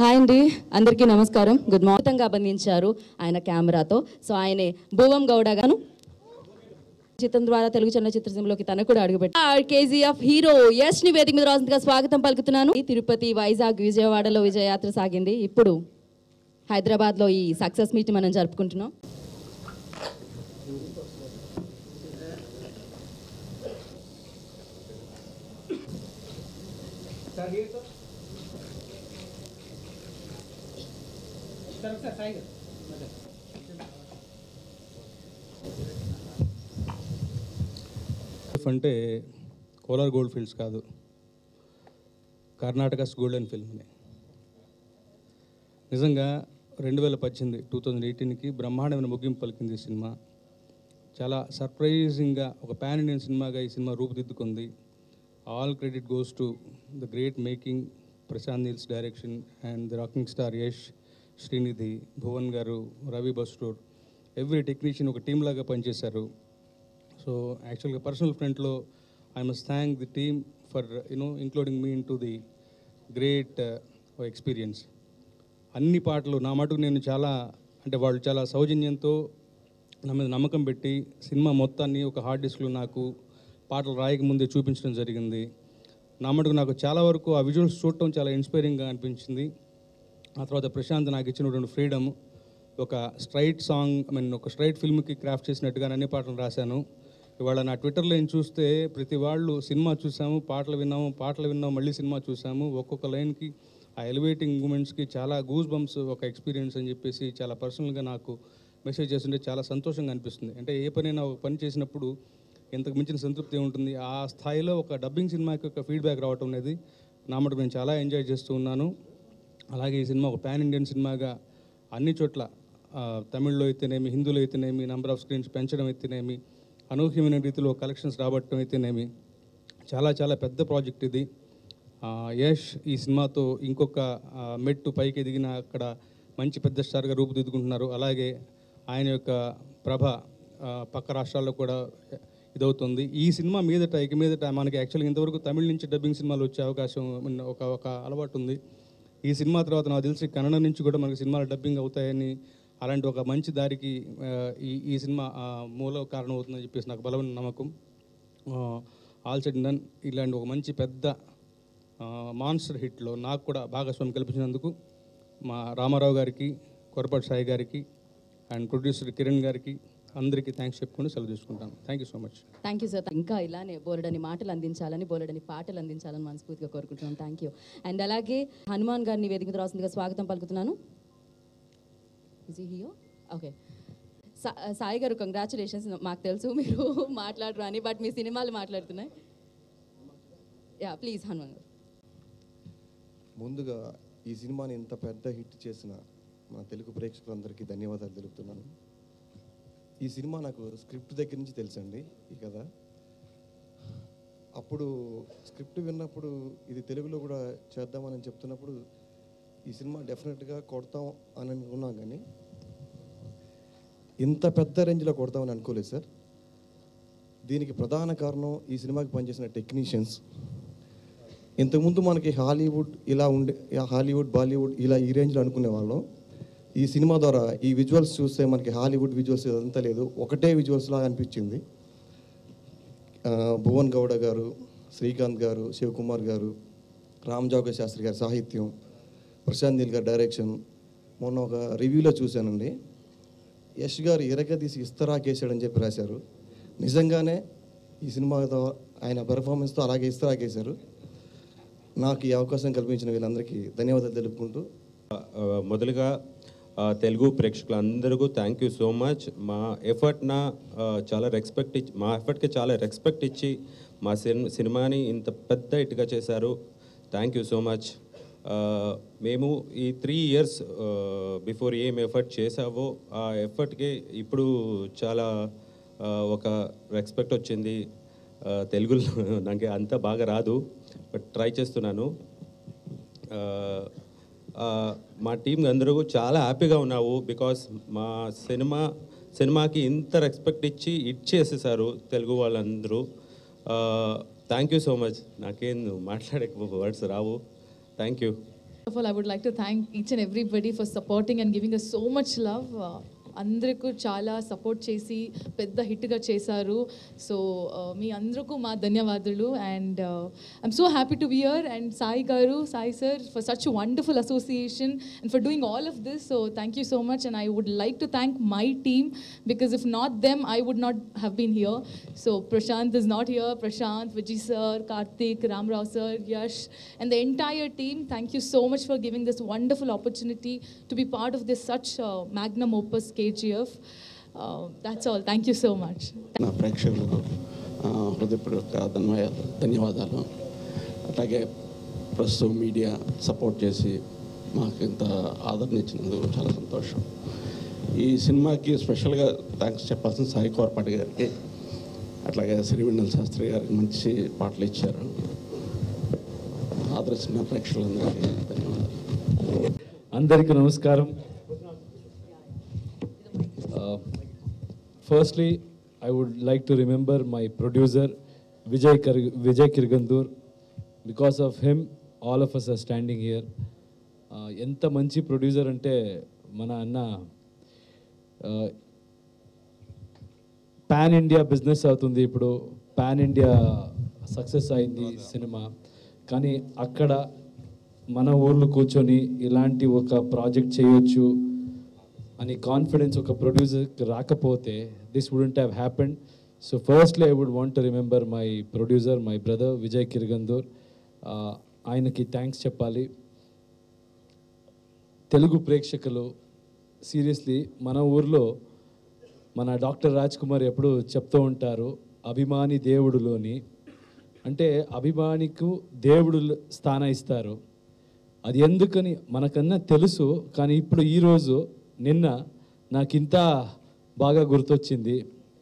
Hi అండి అందరికీ నమస్కారం గుడ్ మార్నింగ్ బంధించారు ఆయన కెమెరాతో సో ఆయనే భువం గౌడ గాను చిత్రం ద్వారా తెలుగు చలనచిత్ర సీమలోకి తన కూడా అడుగుపెట్టారు కేజీఎఫ్ హీరో యష్ ని వేదిక మీద రాసిందిగా స్వాగతం పలుకుతున్నాను ఈ తిరుపతి వైజాగ్ విజయవాడలో విజయయాత్ర సాగింది ఇప్పుడు హైదరాబాద్ లో ఈ సక్సెస్ మీట్ మనం జరుపుకుంటున్నాం లైఫ్ అంటే కోలార్ గోల్డ్ ఫీల్డ్స్ కాదు కర్ణాటకస్ గోల్డెన్ ఫిల్మ్ని నిజంగా రెండు వేల పద్దెనిమిది టూ థౌజండ్ ఎయిటీన్కి బ్రహ్మాండమైన ముగింపు పలికింది ఈ సినిమా చాలా సర్ప్రైజింగ్గా ఒక పాన్ ఇండియన్ సినిమాగా ఈ సినిమా రూపుదిద్దుకుంది all credit goes to the great making Prashanth Neel's direction and the rocking star Yash Srinidhi Bhuvan garu Ravi Basrur every technician ఒక టీమ్ లాగా పనిచేశారు సో యాక్చువల్గా పర్సనల్ ఫ్రంట్లో I must thank the team for you know including me in to the great experience అన్ని పాటలు నా మటుకు నేను చాలా అంటే వాళ్ళు చాలా సౌజన్యంతో నా మీద నమ్మకం పెట్టి సినిమా మొత్తాన్ని ఒక హార్డ్ డిస్క్లో నాకు పాటలు రాయక ముందే చూపించడం జరిగింది నా మటుకు నాకు చాలా వరకు ఆ విజువల్స్ చూడటం చాలా ఇన్స్పైరింగ్గా అనిపించింది ఆ తర్వాత ప్రశాంత్ నాకు ఇచ్చినటువంటి ఫ్రీడమ్ ఒక స్ట్రైట్ సాంగ్ ఐ మీన్ ఒక స్ట్రైట్ ఫిల్మ్కి క్రాఫ్ట్ చేసినట్టుగా అన్ని పాటలు రాశాను ఇవాళ నా ట్విట్టర్లో ఏం చూస్తే ప్రతి వాళ్ళు సినిమా చూసాము పాటలు విన్నాము పాటలు విన్నాము మళ్ళీ సినిమా చూసాము ఒక్కొక్క లైన్కి ఆ ఎలివేటింగ్ మూమెంట్స్కి చాలా గూస్ బంప్స్ ఒక ఎక్స్పీరియన్స్ అని చెప్పేసి చాలా పర్సనల్గా నాకు మెసేజ్ చేస్తుంటే చాలా సంతోషంగా అనిపిస్తుంది అంటే ఏ పనైనా ఒక పని చేసినప్పుడు ఇంతకు మించిన సంతృప్తి ఉంటుంది ఆ స్థాయిలో ఒక డబ్బింగ్ సినిమాకి ఒక ఫీడ్బ్యాక్ రావటం అనేది నా మటుకు నేను చాలా ఎంజాయ్ చేస్తూ ఉన్నాను అలాగే ఈ సినిమా ఒక పాన్ ఇండియన్ సినిమాగా అన్ని చోట్ల ఆ, తమిళ్లో అయితేనేమి హిందీలో అయితేనేమి నెంబర్ ఆఫ్ స్క్రీన్స్ పెంచడం అయితేనేమి అనూహ్యమైన రీతిలో కలెక్షన్స్ రాబట్టడం అయితేనేమి చాలా చాలా పెద్ద ప్రాజెక్ట్ ఇది ఆ, యష్ ఈ సినిమాతో ఇంకొక ఆ, మెట్టు పైకి ఎదిగిన అక్కడ మంచి పెద్ద స్టార్గా రూపుదిద్దుకుంటున్నారు అలాగే ఆయన యొక్క ప్రభ ఆ, పక్క రాష్ట్రాల్లో కూడా ఇదవుతుంది ఈ సినిమా మీదట ఇక మీదట మనకి యాక్చువల్గా ఇంతవరకు తమిళ నుంచి డబ్బింగ్ సినిమాలు వచ్చే అవకాశం ఉన్న ఒక ఒక అలవాటు ఉంది ఈ సినిమా తర్వాత నాకు తెలిసి కన్నడ నుంచి కూడా మనకి సినిమాలు డబ్బింగ్ అవుతాయని అలాంటి ఒక మంచి దారికి ఆ, ఈ ఈ సినిమా ఆ, మూల కారణం అవుతుందని చెప్పేసి నాకు బలమైన నమ్మకం ఆల్ సెడ్ డన్ ఇలాంటి ఒక మంచి పెద్ద మాన్స్టర్ హిట్లో నాకు కూడా భాగస్వామి కల్పించినందుకు మా రామారావు గారికి కొరపాటి సాయి గారికి అండ్ ప్రొడ్యూసర్ కిరణ్ గారికి అందరికీ థ్యాంక్స్ చెప్పుకొని సెలవు తీసుకుంటాను thank you so much thank you sir ఇంకా ఇలానే బోలెడని మాటలు అందించాలని బోలెడని పాటలు అందించాలని మనస్ఫూర్తిగా కోరుకుంటున్నాను థ్యాంక్ యూ అండ్ అలాగే హనుమాన్ గారిని వేదిక మీద రాసిందిగా స్వాగతం పలుకుతున్నాను ఇజీ హియో ఓకే సా- సాయి గారు కంగ్రాచులేషన్స్ మాకు తెలుసు మీరు మాట్లాడరు అని బట్ మీ సినిమాలు మాట్లాడుతున్నాయి యా ప్లీజ్ హనుమాన్ గారు ముందుగా ఈ సినిమాని ఇంత పెద్ద హిట్ చేసిన మా తెలుగు ప్రేక్షకులందరికీ ధన్యవాదాలు తెలుపుతున్నాను ఈ సినిమా నాకు స్క్రిప్ట్ దగ్గర నుంచి తెలుసండి ఈ కథ అప్పుడు స్క్రిప్ట్ విన్నప్పుడు ఇది తెలుగులో కూడా చేద్దామని చెప్తున్నప్పుడు ఈ సినిమా డెఫినెట్గా కొడతాం అని అనుకున్నాం కానీ ఇంత పెద్ద రేంజ్లో కొడతామని అనుకోలేదు సార్ దీనికి ప్రధాన కారణం ఈ సినిమాకి పనిచేసిన టెక్నీషియన్స్ ఇంతకుముందు మనకి హాలీవుడ్ ఇలా ఉండే హాలీవుడ్ బాలీవుడ్ ఇలా ఈ రేంజ్లో అనుకునే వాళ్ళం ఈ సినిమా ద్వారా ఈ విజువల్స్ చూస్తే మనకి హాలీవుడ్ విజువల్స్ ఇదంతా లేదు ఒకటే విజువల్స్ లాగా అనిపించింది ఆ, భువన్ గౌడ గారు శ్రీకాంత్ గారు శివకుమార్ గారు రామజోగ శాస్త్రి గారి సాహిత్యం ప్రశాంత్ నీల్ గారి డైరెక్షన్ మొన్న ఒక రివ్యూలో చూశానండి యష్ గారు ఎరగదీసి ఇస్తరాకేసాడని చెప్పి రాశారు నిజంగానే ఈ సినిమాతో ఆయన పెర్ఫార్మెన్స్తో అలాగే ఇస్తరాకేశారు నాకు ఈ అవకాశం కల్పించిన వీళ్ళందరికీ ధన్యవాదాలు తెలుపుకుంటూ ఆ, మొదలుగా ఆ, తెలుగు ప్రేక్షకులందరికీ థ్యాంక్ యూ సో మచ్ మా ఎఫర్ట్న ఆ, చాలా రెస్పెక్ట్ ఇచ్చి మా ఎఫర్ట్కి చాలా రెస్పెక్ట్ ఇచ్చి మా సిన్ సినిమాని ఇంత పెద్ద హిట్గా చేశారు థ్యాంక్ యూ సో మచ్ ఆ, మేము ఈ త్రీ ఇయర్స్ బిఫోర్ ఏం ఎఫర్ట్ చేసావో ఆ ఎఫర్ట్కి ఇప్పుడు చాలా ఆ, ఒక రెస్పెక్ట్ వచ్చింది ఆ, తెలుగులో నాకు అంత బాగా రాదు బట్ ట్రై చేస్తున్నాను ఆ, ఆ, మా టీం అందరూ చాలా హ్యాపీగా ఉన్నావు బికాస్ మా సినిమా సినిమాకి ఇంత రెస్పెక్ట్ ఇచ్చి ఇచ్చేసేసారు తెలుగు వాళ్ళందరూ థ్యాంక్ యూ సో మచ్ నాకేం మాట్లాడే వర్డ్స్ రావు thank you First of all, I would like to thank each and everybody for supporting and giving us so much love. Uh, అందరికీ చాలా సపోర్ట్ చేసి పెద్ద హిట్గా చేశారు సో మీ అందరికీ మా ధన్యవాదాలు and I'm so happy to be here and Sai garu Sai sir for such wonderful association and for doing all of this so thank you so much and I would like to thank my team because if not them I would not have been here so Prashanth is not here Prashanth Vijay sir Karthik Ramrao sir Yash and the entire team. Thank you so much for giving this wonderful opportunity to be part of this such uh, magnum opus KGF. Uh, that's all. Thank you so much. నా ప్రేక్షకులకు ఆ, హృదయపూర్వక ధన్యవాదాలు ధన్యవాదాలు అట్లాగే ప్రస్తుతం media support చేసి మాకు ఇంత ఆదరణ ఇచ్చినందుకు చాలా సంతోషం ఈ సినిమాకి స్పెషల్గా థ్యాంక్స్ చెప్పాల్సిన సాయి కోరపాటి గారికి అట్లాగే శ్రీవిండల శాస్త్రి గారికి మంచి పాటలు ఇచ్చారు ఆదరిస్తున్న ప్రేక్షకులందరికీ ధన్యవాదాలు అందరికీ నమస్కారం firstly I would like to remember my producer Vijay కర్ Vijay Kiragandur because of him all of us are standing here ఎంత మంచి ప్రొడ్యూసర్ అంటే మన అన్న పాన్ ఇండియా బిజినెస్ అవుతుంది ఇప్పుడు పాన్ ఇండియా సక్సెస్ అయింది సినిమా కానీ అక్కడ మన ఊర్లో కూర్చొని ఇలాంటి ఒక ప్రాజెక్ట్ చేయొచ్చు అని కాన్ఫిడెన్స్ ఒక ప్రొడ్యూసర్కి రాకపోతే this wouldn't have happened so firstly I would want to remember my producer my brother Vijay Kiragandur ఆయనకి థ్యాంక్స్ చెప్పాలి తెలుగు ప్రేక్షకులు సీరియస్లీ మన ఊర్లో మన డాక్టర్ రాజ్ కుమార్ ఎప్పుడు చెప్తూ ఉంటారు అభిమాని దేవుడులోని అంటే అభిమానికు దేవుడు స్థానం ఇస్తారు అది ఎందుకని మనకన్నా తెలుసు కానీ ఇప్పుడు ఈరోజు నిన్న నాకు ఇంత బాగా గుర్తొచ్చింది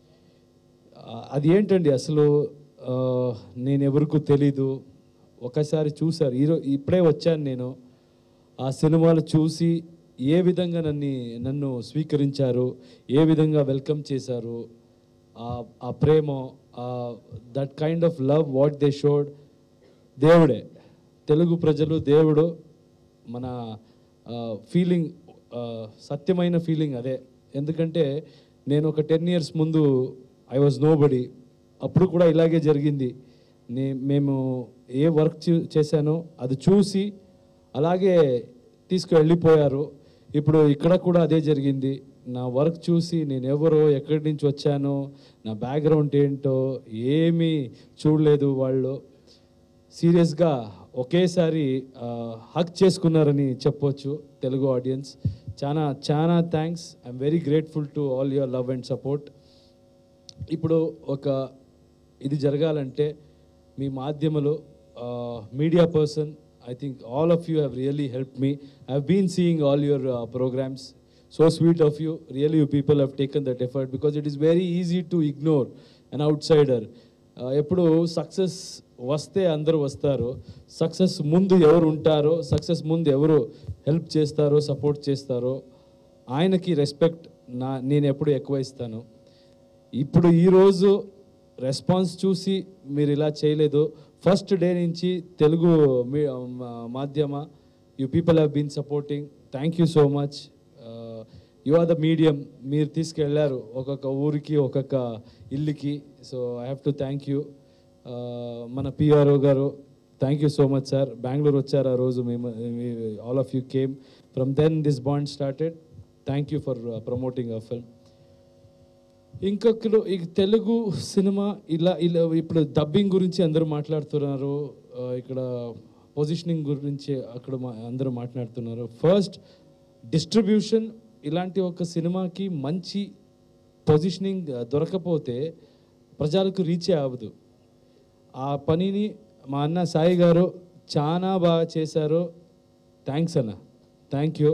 ఆ, అది ఏంటండి అసలు ఆ, నేను ఎవరికి తెలీదు ఒకసారి చూశారు ఈరో ఇప్పుడే వచ్చాను నేను ఆ సినిమాలు చూసి ఏ విధంగా నన్ను నన్ను స్వీకరించారు ఏ విధంగా వెల్కమ్ చేశారు ఆ- ఆ ప్రేమ that kind of love what they showed దేవుడే తెలుగు ప్రజలు దేవుడు మన ఫీలింగ్ సత్యమైన ఫీలింగ్ అదే ఎందుకంటే నేను ఒక టెన్ ఇయర్స్ ముందు ఐ వాజ్ నో బడి అప్పుడు కూడా ఇలాగే జరిగింది నే మేము ఏ వర్క్ చే- చేశానో అది చూసి అలాగే తీసుకు వెళ్ళిపోయారు ఇప్పుడు ఇక్కడ కూడా అదే జరిగింది నా వర్క్ చూసి నేను ఎవరో ఎక్కడి నుంచి వచ్చానో నా బ్యాక్గ్రౌండ్ ఏంటో ఏమీ చూడలేదు వాళ్ళు సీరియస్గా ఒకేసారి హక్ చేసుకున్నారని చెప్పొచ్చు తెలుగు ఆడియన్స్ చాలా చాలా thanks I'm very grateful to all your love and support ఇప్పుడు ఒక ఇది జరగాలంటే మీ మాధ్యమలో media person I think all of you have really help me I have been seeing all your programmes so sweet of you really you people have taken that effort because it is very easy to ignore an outsider ఎప్పుడు success వస్తే అందరూ వస్తారు success ముందు ఎవరు ఉంటారో success ముందు ఎవరు help చేస్తారో సపోర్ట్ చేస్తారో ఆయనకి రెస్పెక్ట్ నా నేను ఎప్పుడు ఎక్కువ ఇస్తాను ఇప్పుడు ఈరోజు రెస్పాన్స్ చూసి మీరు ఇలా చేయలేదు ఫస్ట్ డే నుంచి తెలుగు మీ- మా- మాధ్యమ you people have been supporting thank you so much you are the medium మీరు తీసుకెళ్లారు ఒక్కొక్క ఊరికి ఒక్కొక్క ఇల్లుకి so I have to thank you మన PRO garu thank you so much sir Bengaluru వచ్చారు ఆ రోజు మేము all of you came from then this bond started thank you for promoting a film ఇంకొకరు ఈ తెలుగు సినిమా ఇలా ఇలా ఇప్పుడు డబ్బింగ్ గురించి అందరూ మాట్లాడుతున్నారు ఆ, ఇక్కడ పొజిషనింగ్ గురించి అక్కడ మా- అందరూ మాట్లాడుతున్నారు ఫస్ట్ డిస్ట్రిబ్యూషన్ ఇలాంటి ఒక సినిమాకి మంచి పొజిషనింగ్ దొరకపోతే ప్రజలకు రీచే అవ్వదు ఆ పనిని మా అన్న సాయి గారు చాలా బాగా చేశారు థ్యాంక్స్ అన్న థ్యాంక్ యూ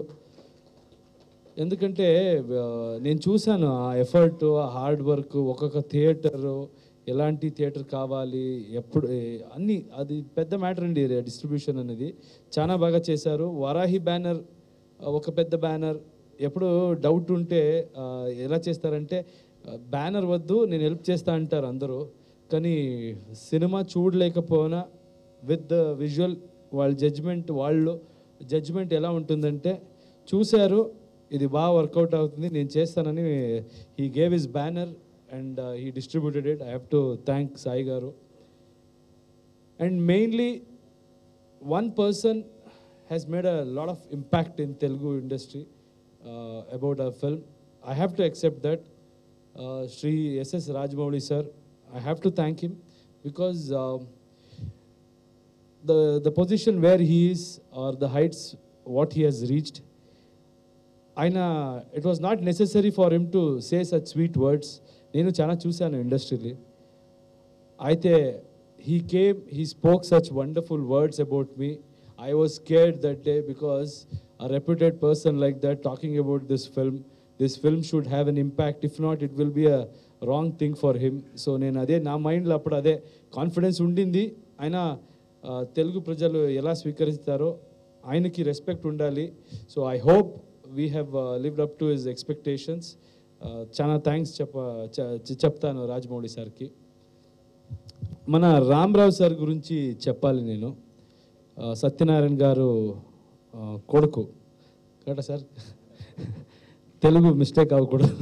ఎందుకంటే ఆ, నేను చూశాను ఆ ఎఫర్ట్ ఆ హార్డ్ వర్క్ ఒక్కొక్క థియేటర్ ఎలాంటి థియేటర్ కావాలి ఎప్పుడు ఏ, అన్ని అది పెద్ద మ్యాటర్ అండి డిస్ట్రిబ్యూషన్ అనేది చాలా బాగా చేశారు వరాహి బ్యానర్ ఒక పెద్ద బ్యానర్ ఎప్పుడు డౌట్ ఉంటే ఆ, ఎలా చేస్తారంటే బ్యానర్ వద్దు నేను హెల్ప్ చేస్తా అంటారు అందరూ కానీ సినిమా చూడలేకపోయినా విత్ ద విజువల్ వాళ్ళ జడ్జ్మెంట్ వాళ్ళు జడ్జ్మెంట్ ఎలా ఉంటుందంటే చూశారు ఇది బాగా వర్కౌట్ అవుతుంది నేను చేస్తానని he gave his banner and he distributed it I have to thank Sai garu and mainly one person has made a lot of impact in Telugu industry uh, about a film. I have to accept that. Uh, Sri S.S. Rajmouli sir, I have to thank him because um, the, the position where he is or the heights what he has reached, ఆయన it was not necessary for him to say such sweet words నేను చాలా చూశాను ఇండస్ట్రీలో అయితే he came, he spoke such wonderful words about me. I was scared that day because a reputed person like that talking about this film, this film should have an impact. If not, it will be a wrong thing for him. So నేను అదే నా మైండ్లో అప్పుడు అదే confidence ఉండింది ఆయన ఆ, తెలుగు ప్రజలు ఎలా స్వీకరిస్తారో ఆయనకి రెస్పెక్ట్ ఉండాలి so I hope we have lived up to his expectations చాలా థ్యాంక్స్ చెప్ప చె- చెప్తాను రాజమౌళి సార్కి మన రామరావు సార్ గురించి చెప్పాలి నేను ఆ, సత్యనారాయణ గారు ఆ, కొడుకు కరెక్టా సార్ తెలుగు మిస్టేక్ అవ్వకూడదు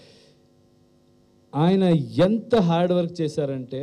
ఆయన ఎంత హార్డ్ వర్క్ చేశారంటే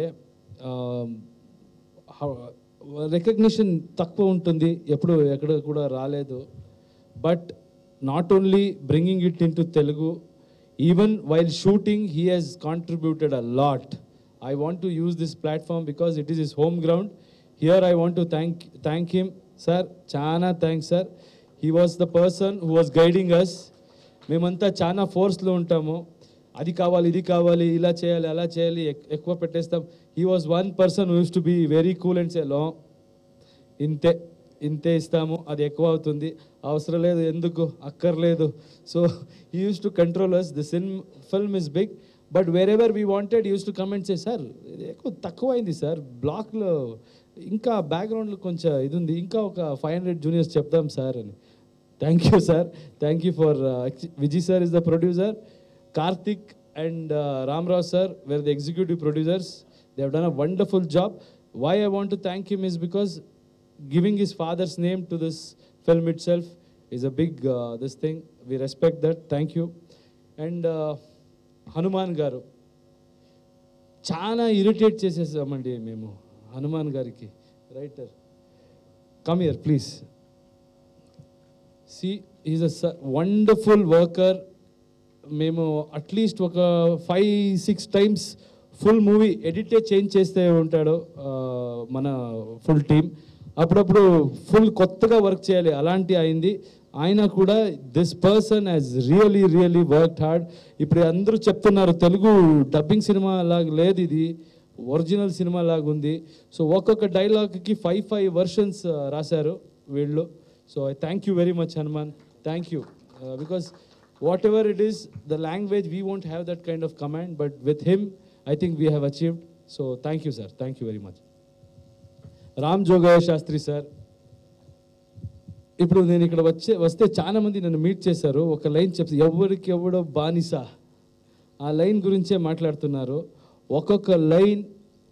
రికగ్నిషన్ తక్కువ ఉంటుంది ఎప్పుడు ఎక్కడ కూడా రాలేదు but not only bringing it in to Telugu even while shooting he has contributed a lot I want to use this platform because it is his home ground here I want to thank thank him sir చాలా thanks sir he was the person who was guiding us మేమంతా చాలా ఫోర్స్లో ఉంటాము అది కావాలి ఇది కావాలి ఇలా చేయాలి అలా చేయాలి ఎక్- ఎక్కువ పెట్టేస్తాం he was one person used to be very cool and say low ఇంతే ఇంతే ఇస్తాము అది ఎక్కువ అవుతుంది అవసరం లేదు ఎందుకు అక్కర్లేదు so he used to control us the sin film is big but wherever we wanted used to comment say sir ఇది ఎక్కువ తక్కువ అయింది సార్ బ్లాక్లో ఇంకా బ్యాక్గ్రౌండ్లో కొంచెం ఇది ఉంది ఇంకా ఒక ఫైవ్ హండ్రెడ్ జూనియర్స్ చెప్దాం సార్ అని thank you sir thank you for Vijay sir is the producer Karthik and Ramrao sir were the executive producers they have done a wonderful job why I want to thank him is because giving his father's name to this film itself is a big uh, this thing we respect that thank you and uh, Hanuman garu చాలా irritate చేసేసామండి మేము హనుమాన్ గారికి writer cum ear please she is a wonderful worker మేము at least ఒక five six times full movie ఎడిటే change చేస్తే ఉంటాడు ఆ, మన ఫుల్ టీమ్ అప్పుడప్పుడు ఫుల్ కొత్తగా వర్క్ చేయాలి అలాంటి అయింది ఆయన కూడా this person has really really work hard ఇప్పుడు అందరూ చెప్తున్నారు తెలుగు డబ్బింగ్ సినిమా లాగా లేదు ఇది ఒరిజినల్ సినిమా లాగా ఉంది సో ఒక్కొక్క డైలాగ్కి ఫైవ్ ఫైవ్ వర్షన్స్ రాశారు వీళ్ళు so I thank you very much Hanuman thank you because whatever it is the language we won't have that kind of command but with him I think we have achieved so thank you sir thank you very much Ram Jogayya Sastry sir ఇప్పుడు నేను ఇక్కడ వచ్చే వస్తే చాలా మంది నన్ను meet చేశారు ఒక లైన్ చెప్తే ఎవరికి ఎవడో బానిస ఆ లైన్ గురించే మాట్లాడుతున్నారు ఒక్కొక్క లైన్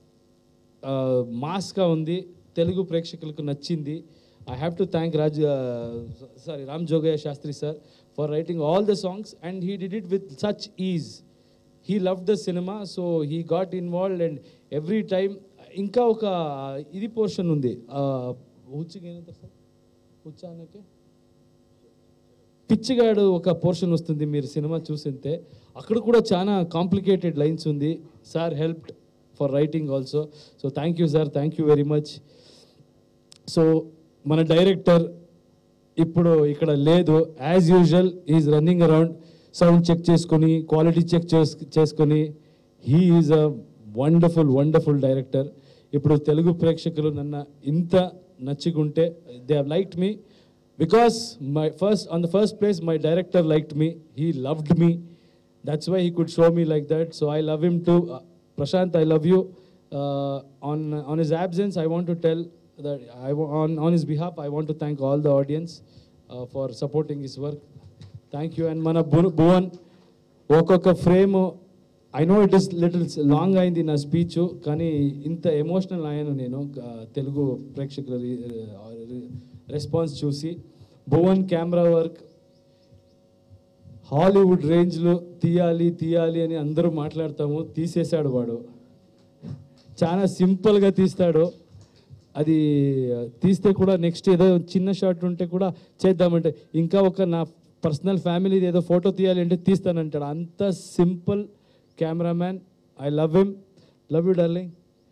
మాస్గా ఉంది తెలుగు ప్రేక్షకులకు నచ్చింది I have to thank Raj sorry Ram Jogayya Sastry sir for writing all the songs and he did it with such ease he love the cinema so he got involved and every time ఇంకా ఒక ఇది portion ఉంది హుచ్చికి ఏమంటారు sir హుచ్చానకి పిచ్చిగాడు ఒక portion వస్తుంది మీరు cinema చూసింటే అక్కడ కూడా చాలా కాంప్లికేటెడ్ లైన్స్ ఉంది sir help for writing also so thank you sir thank you very much so మన డైరెక్టర్ ఇప్పుడు ఇక్కడ లేదు as usual is running around sound check చేసుకొని క్వాలిటీ చెక్ చేసుకొని he is a wonderful wonderful director ఇప్పుడు తెలుగు ప్రేక్షకులు నన్ను ఇంత నచ్చుకుంటే they have liked me because my first on the first place my director liked me he loved me that's why he could show me like that so I love him too Prashanth I love you on on his absence I want to tell that I, wa- on, on his behalf, I want to thank all the audience uh, for supporting his work. Thank you. And మన భు- భువన్ ఒక్కొక్క frame I know it is little long అయింది నా speech కానీ ఇంత emotional అయ్యాను నేను ఆ, తెలుగు ప్రేక్షకుల రెస్పాన్స్ చూసి భువన్ కెమెరా వర్క్ హాలీవుడ్ రేంజ్లో తీయాలి తీయాలి అని అందరూ మాట్లాడతాము తీసేశాడు వాడు చాలా సింపుల్గా తీస్తాడు అది తీస్తే కూడా నెక్స్ట్ ఏదో చిన్న షాట్ ఉంటే కూడా చేద్దామంటే ఇంకా ఒక నా పర్సనల్ ఫ్యామిలీది ఏదో ఫోటో తీయాలి అంటే తీస్తానంటాడు అంత simple cameraman I love him love you darling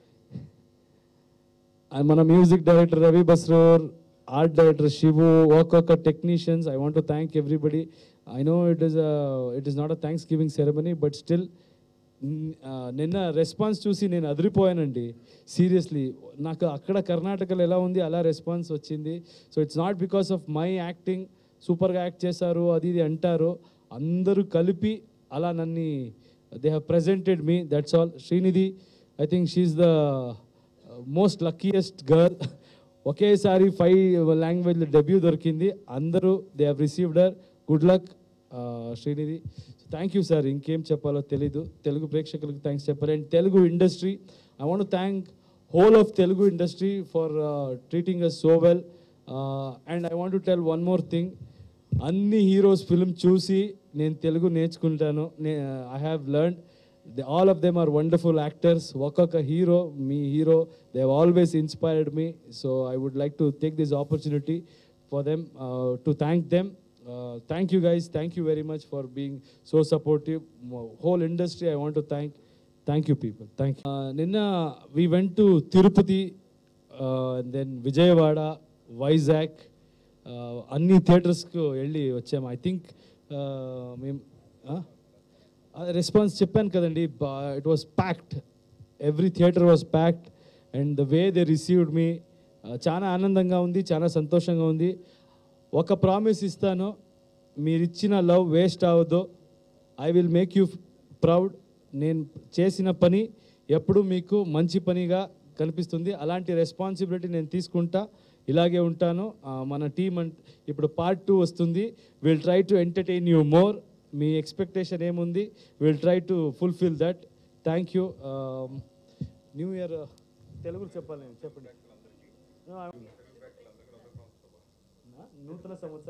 మన music director Ravi Basrur art director Shivu ఒక్కొక్క technicians I want to thank everybody I know it is it is not a thanks giving ceremony but still నిన్న response చూసి నేను అదిరిపోయానండి seriously నాకు అక్కడ కర్ణాటకలో ఎలా ఉంది అలా రెస్పాన్స్ వచ్చింది so it's not because of my acting సూపర్గా యాక్ట్ చేశారు అది ఇది అంటారు అందరూ కలిపి అలా నన్ను they have presented me that's all Srinidhi I think she is the most luckiest girl ఒకేసారి ఫైవ్ లాంగ్వేజ్ డెబ్యూ దొరికింది అందరూ they have received her good luck Srinidhi thank you sir ఇంకేం చెప్పాలో తెలీదు తెలుగు ప్రేక్షకులకు థ్యాంక్స్ చెప్పాలి and Telugu industry I want thank whole of Telugu industry for treating us so well and I want to tell one more thing అన్ని heroes film చూసి నేను తెలుగు నేర్చుకుంటాను I have learn they all of them are wonderful actors ఒక్కొక్క hero మీ hero they have always inspired me so I would like to take this opportunity for them to thank them thank you guys thank you very much for being so supportive whole industry I want to thank thank you people thank you నిన్న we went to Tirupati then Vijayawada Vizag అన్ని థియేటర్స్కు వెళ్ళి వచ్చాము I think మేము response చెప్పాను కదండి it was packed every theatre was packed and the way they received me చాలా ఆనందంగా ఉంది చాలా సంతోషంగా ఉంది ఒక ప్రామిస్ ఇస్తాను మీరు ఇచ్చిన లవ్ వేస్ట్ అవ్వదు I will make you proud నేను చేసిన పని ఎప్పుడు మీకు మంచి పనిగా కనిపిస్తుంది అలాంటి రెస్పాన్సిబిలిటీ నేను తీసుకుంటా ఇలాగే ఉంటాను ఆ, మన టీం అంట్ ఇప్పుడు పార్ట్ టూ వస్తుంది will try to entertain you more మీ ఎక్స్పెక్టేషన్ ఏముంది will try to fulfil that thank you new year Telugu చెప్పాలి నేను చెప్పండి No, I- నూతన సంవత్సర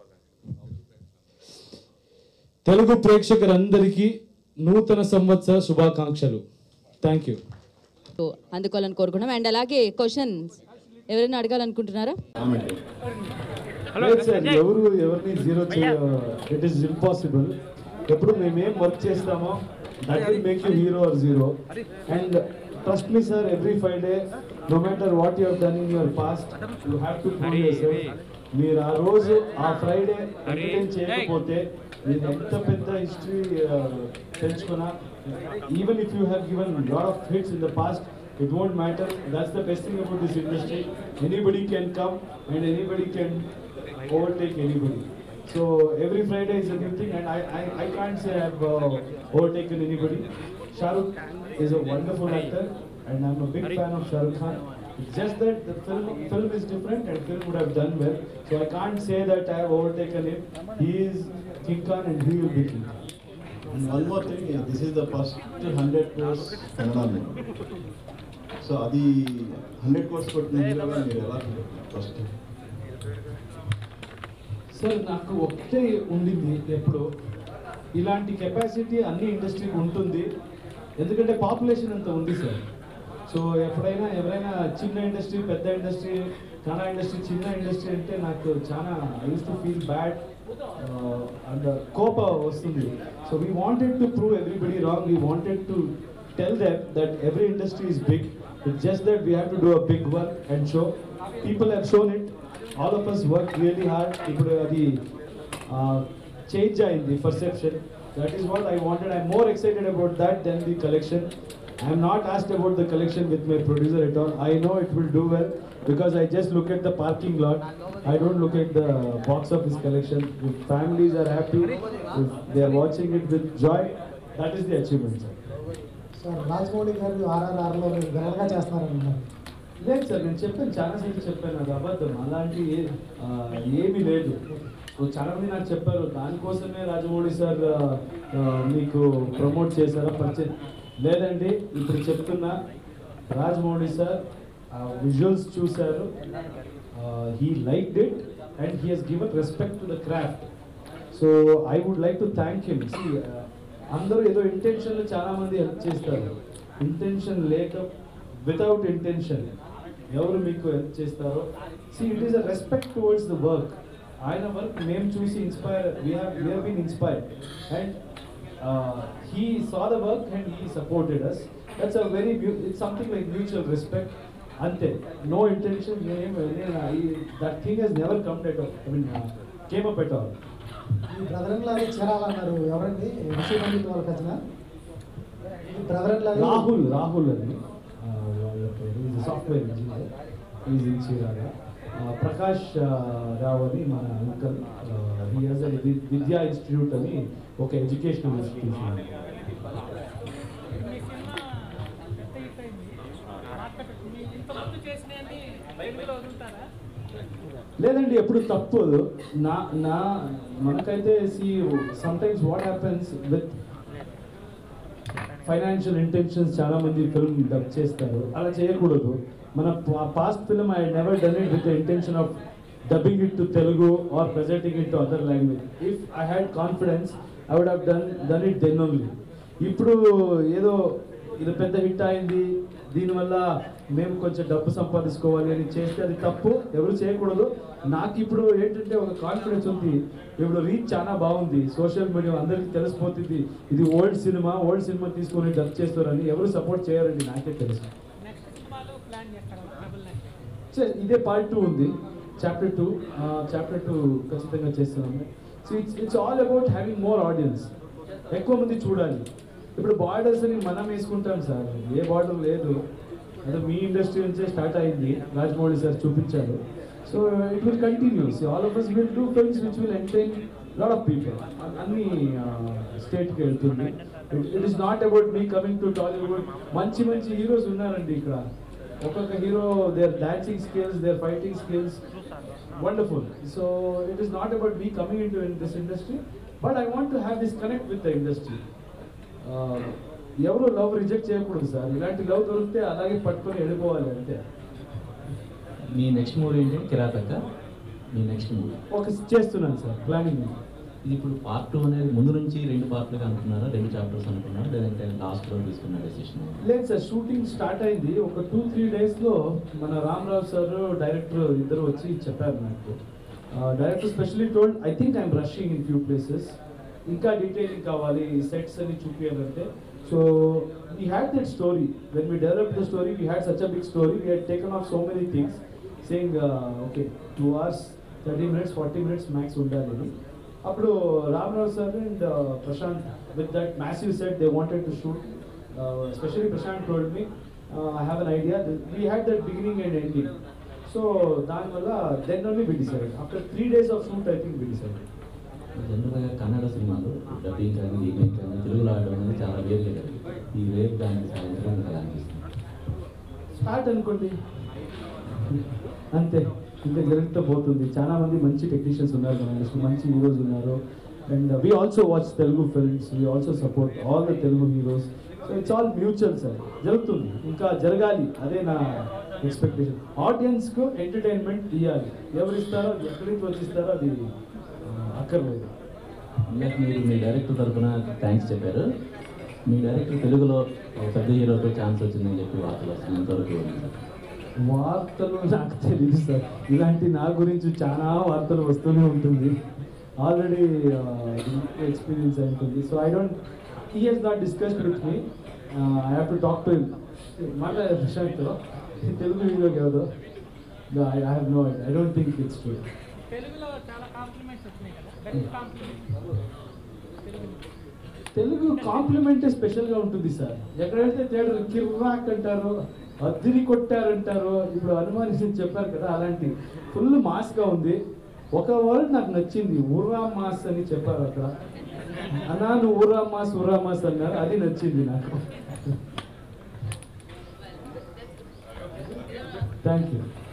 తెలుగు ప్రేక్షకులందరికీ నూతన సంవత్సర శుభాకాంక్షలు థ్యాంక్ యూ అందుకోవాలని కోరుకున్నాం అండ్ అలాగే క్వశ్చన్స్ ఎవరైనా అడగాలనుకుంటున్నారా లేదు సార్ ఎవరు ఎవరిని జీరో ఇట్ ఈస్ ఇంపాసిబుల్ ఎప్పుడు మేము ఏం వర్క్ చేస్తామో that will make you hero or zero and trust me sir every five day no matter what your done in your past you have to prove yourself మీరు ఆ రోజు ఆ Friday entertain చేయకపోతే మీరు ఎంత పెద్ద history తెలుసుకున్నా even if you have given lot of hits in the past it won't matter. That's the best thing about this industry. Anybody can come and anybody can overtake anybody. So every Friday is a new thing, and I, I, I can't say I've uh, overtaken anybody. Shah Rukh is a wonderful actor, and I'm a big fan of Shah Rukh Khan. It's just that the film film is different, and film would have done well. So I can't say that I have overtaken him. He is King Khan, and he will be King Khan. And one more thing, yeah, this is the first 100 crores Kannada movie. So అది hundred crores కొట్టిన హీరోగా మీరు ఎలా first sir నాకు ఒకటే ఉండింది ఎప్పుడు ఇలాంటి కెపాసిటీ అన్ని ఇండస్ట్రీకి ఉంటుంది ఎందుకంటే పాపులేషన్ అంత ఉంది సార్ సో ఎప్పుడైనా ఎవరైనా చిన్న ఇండస్ట్రీ పెద్ద ఇండస్ట్రీ కన్నడ ఇండస్ట్రీ చిన్న ఇండస్ట్రీ అంటే నాకు చాలా I use to feel bad and కోప వస్తుంది so we wanted to prove everybody wrong we wanted to tell them that every industry is big it's just that we have to do a big work and show people have shown it all of us work really hard ఇప్పుడు అది change అయింది perception that is what I wanted I more excited about that then the collection I'm not asked about the collection with my producer at all I know it will do well because I just look at the parking lot. I don't look at the box office collection. If families are happy, if they are watching it with joy, that is the achievement. Sir. Sir Rajamouli garu ఆర్ఆర్ఆర్లో విలన్గా చేస్తున్నారన్నారు లేదు sir నేను చెప్పాను చాలాసార్లు చెప్పాను అది అబద్ధం అలాంటి ఏ- ఆ, ఏమీ లేదు సో చాలా మంది నాకు చెప్పారు దానికోసమే రాజమౌళి సార్ ఆ, ఆ, మీకు ప్రమోట్ చేశారా పరిచయం లేదండి ఇప్పుడు చెప్తున్నా రాజమౌళి సార్ విజువల్స్ చూశారు he like it and he he's given respect to the craft so I would like to thank him see అందరూ ఏదో ఇంటెన్షన్ చాలా మంది హెల్ప్ చేస్తారు ఇంటెన్షన్ లేక వితౌట్ ఇంటెన్షన్ ఎవరు మీకు హెల్ప్ చేస్తారో see it is a respect towards the work ఆయన వర్క్ మేము చూసి inspire we have we have been inspired and he saw the work and he supported us that's a very it's something like mutual respect అంతే no intention that thing he's never come at I mean came up at all ఈ brother in లాగా చేరాలన్నారు ఎవరండి విషయ పండిత్ వాళ్ళకి వచ్చిన brother in లాగా రాహుల్ రాహుల్ అని ఆ, వాళ్ళ పేరు software engineer is in Chirala ఆ, ప్రకాష్ ఆ, రావు అని మన uncle he has Vidya institute అని ఒక ఎడ్యుకేషనల్ ఇన్స్టిట్యూషన్ లేదండి ఎప్పుడు తప్పదు నా నా మనకైతే see sometimes what happens with financial intentions చాలా మంది ఫిల్మ్ డబ్ చేస్తారు అలా చేయకూడదు మన past film I never done it with intention of dubbing it to Telugu or presenting it to other language if I had confidence I would have done done it then only ఇప్పుడు ఏదో ఇది పెద్ద hit అయింది దీనివల్ల మేము కొంచెం డబ్బు సంపాదించుకోవాలి అని చేస్తే అది తప్పు ఎవరు చేయకూడదు నాకు ఇప్పుడు ఏంటంటే ఒక కాన్ఫిడెన్స్ ఉంది ఇప్పుడు రీచ్ చాలా బాగుంది సోషల్ మీడియా అందరికీ తెలిసిపోతుంది ఇది ఓల్డ్ సినిమా ఓల్డ్ సినిమా తీసుకొని డబ్ చేస్తారని ఎవరు సపోర్ట్ చేయరండి నాకే తెలుసు సరే, ఇదే పార్ట్ టూ ఉంది చాప్టర్ టూ చాప్టర్ టూ ఖచ్చితంగా చేస్తున్నాము so it's it's all about having more audience ఎక్కువ మంది చూడాలి ఇప్పుడు బార్డర్స్ అని మనం వేసుకుంటాం సార్ ఏ బార్డర్ లేదు అదే మీ ఇండస్ట్రీ నుంచే స్టార్ట్ అయింది రాజమౌళి సార్ చూపించారు so it will continues all of us will do films which will entertain lot of people అన్ని స్టేట్కి వెళ్తుంది it is not about me coming to Tollywood మంచి మంచి హీరోస్ ఉన్నారండి ఇక్కడ ఒక్కొక్క hero their dancing skills their fighting skills wonderful so it is not about me coming into this industry but I want to have this connect with the industry ఎవరు love reject చేయకూడదు sir ఇలాంటి love దొరికితే అలాగే పట్టుకొని వెళ్ళిపోవాలి అంతే మీ next movie ఏంటి కిరాతక మీ next movie ఒక చేస్తున్నాను సార్ ప్లానింగ్ ఇది ఇప్పుడు పార్ట్ టూ అనేది ముందు నుంచి రెండు పార్ట్లుగా అనుకున్నారా రెండు చాప్టర్స్ అనుకున్నారా లేదంటే లాస్ట్లో తీసుకున్న డెసిషన్ లేదు సార్ షూటింగ్ స్టార్ట్ అయింది ఒక టూ త్రీ డేస్లో మన రామరావు సార్ డైరెక్టర్ ఇద్దరు వచ్చి చెప్పారు నాకు director specially told I think I'm rushing in few places ఇంకా డీటెయిలింగ్ కావాలి సెట్స్ అని చూపించాలంటే so we had that story when we develop the story we had such a big story we had taken off so many things saying okay two hours thirty minutes forty minutes max ఉండాలి అప్పుడు Ramarao sir and Prashanth with that massive set they wanted to shoot specially Prashanth told me I have an idea we had that beginning and ending so దానివల్ల then only we decide after three days of shoot I think we decide జనరల్గా కన్నడ సినిమాలు dubbing కానీ remake కానీ తెలుగులో ఆడడం అనేది చాలా వేరుగా జరిగింది ఈ రేప్ దానికి చాలా ఇంప్రూవ్మెంట్ కదా అనిపిస్తుంది స్టార్ట్ అనుకోండి అంతే ఇంకా జరుగుతూ పోతుంది చాలా మంది మంచి టెక్నీషియన్స్ ఉన్నారు మన ఇండస్ట్రీ మంచి హీరోస్ ఉన్నారు and we also watch Telugu films we also support all the Telugu heroes so it's all mutual sir జరుగుతుంది ఇంకా జరగాలి అదే నా ఎక్స్పెక్టేషన్ ఆడియన్స్కు ఎంటర్టైన్మెంట్ ఇవ్వాలి ఎవరు ఇస్తారో ఎక్కడి నుంచి వచ్చిస్తారో అది ఆ, అక్కర్లేదు ఇందాక మీరు మీ డైరెక్టర్ తరఫున థ్యాంక్స్ చెప్పారు మీ డైరెక్టర్ తెలుగులో ఒక పెద్ద హీరోతో ఛాన్స్ వచ్చిందని చెప్పి వార్తలు వస్తున్నాయి ఎంతవరకు ఉంది సార్? వార్తలు నాకు తెలియదు సార్ ఇలాంటి నా గురించి చాలా వార్తలు వస్తూనే ఉంటుంది ఆల్రెడీ ఎక్స్పీరియన్స్ ఉంటుంది so I don't he he's not discussed with me I have to talk to మాట్లాడే ప్రశాంత్తో తెలుగు హీరోకి ఎవరు I have no I don't think it's true తెలుగులో చాలా కాంప్లిమెంట్స్ వచ్చినాయి కదా బెస్ట్ కాంప్లిమెంట్ తెలుగు కాంప్లిమెంటే స్పెషల్గా ఉంటుంది సార్ ఎక్కడైతే థియేటర్ కిర్రాక్ అంటారు అద్దిరి కొట్టారంటారు ఇప్పుడు అనుమానించి చెప్పారు కదా అలాంటి ఫుల్ మాస్గా ఉంది ఒక వర్డ్ నాకు నచ్చింది ఉర్రా మాస్ అని చెప్పారు అక్కడ అన్నా నువ్వు ఉర్రా మాస్ ఉర్రా మాస్ అన్నారు అది నచ్చింది నాకు థ్యాంక్ యూ